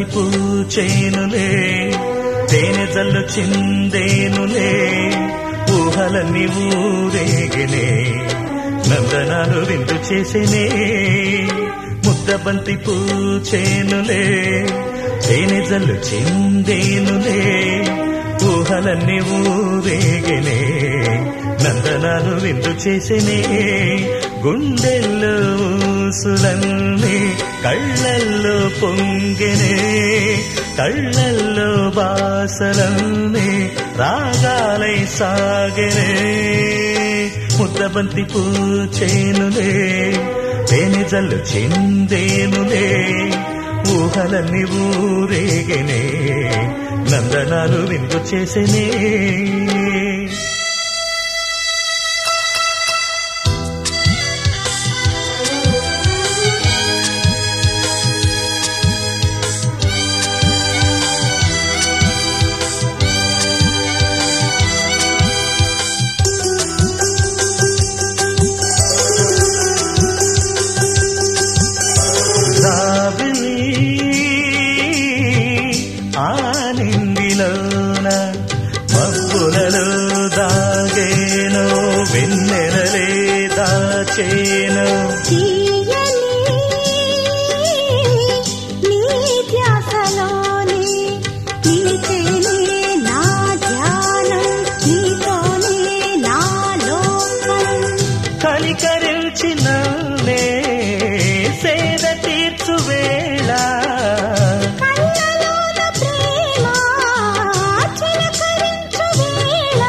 పూచేనులే తేనె జల్లు చిందేనులే ఊహలన్నీ ఊరేగనే నందనాలు విందు చేసేనే ముద్దబంతి పూచేనులే తేనె జల్లు చిందేనులే ఊహలన్నీ ఊరేగనే నందనాలు విందు చేసేనే గుండెల్లో ఊసులన్నీ కళ్ళల్లో పొంగెనే కళ్ళల్లో బాసలన్నీ రాగాలై సాగెనే ముద్దబంతి పూచేనులే తేనె జల్లు చిందేనులే ఊహలన్నీ ఊరేగనే నందనాలు విందు చేసేనే రావిలి ఆ నింగిలోన మబ్బులలో దాగేను వెన్నెలలే దాచేను తీయని నీ ధ్యాసలోని నిలిచేనే నా ధ్యానం నీతోనే నా లోకం కలికరిల్చిన సేద తీర్చు వేళ కళ్ళలోన ప్రేమ చిలకరించు వేళ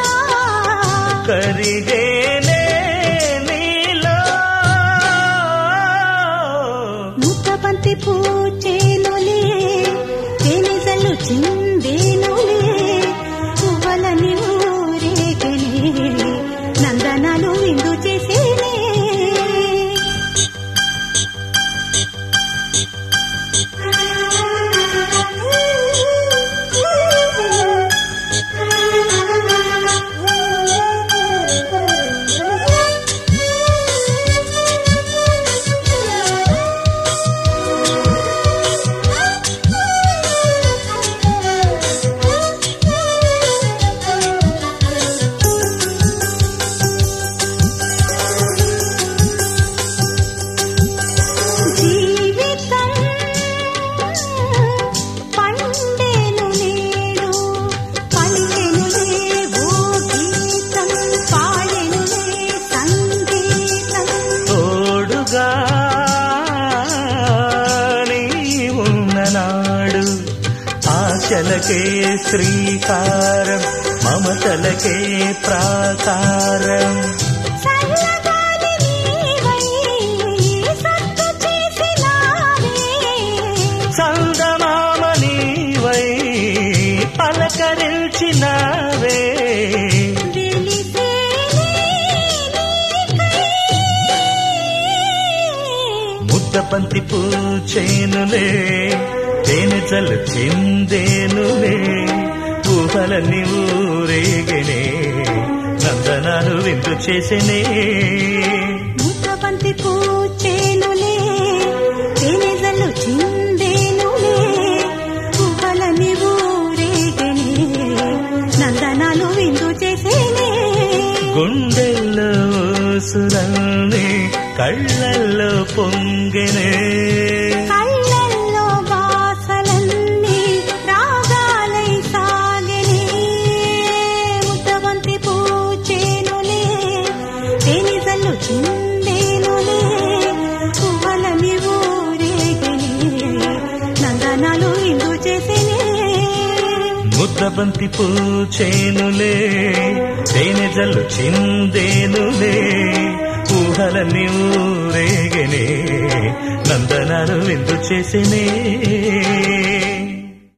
కరిగేనే నీలో ముద్దబంతి పూచేనులే తేనెజల్లు చిందేనులే పువ్వలని ఊరేగనే నందనాలు విందు చేసేనే జీవితం పండేను నేడు పలికెనులే ఓ గీతం పాడెనులే సంగీతం తోడుగా నీ ఉన్ననాడు ఆశలకే శ్రీకారం మమతలకే ప్రాకారం చల్లగాలి నీవై సత్తు చేసినావే చందమామ నీవై పలకరిల్చినావే ముద్దబంతి పూచేనులే తేనె చల్లు చిందేనులే ఊహలన్నీ ఊరేగనే నందనాలు విందు చేసేనే ముద్దబంతి పూచేనులే తేనెజల్లు చిందేనులే పువ్వలని ఊరేగనే నందనాలు విందు చేసేనే గుండెల్లో సురల్ని కళ్ళల్లో పొంగెనే కళ్ళల్లో బాసలన్నీ రాగాలై సాగెనే ముద్దబంతి పూచేనులే తేనెజల్లు చిందేనులే పువ్వలని ఊరేగనే నందనాలు ఇందు చేసేనే ముద్దబంతి పూచేనులే తేనె జల్లు చిందేనులే ఊహలన్నీ ఊరేగనే నందనాలు విందు చేసేనే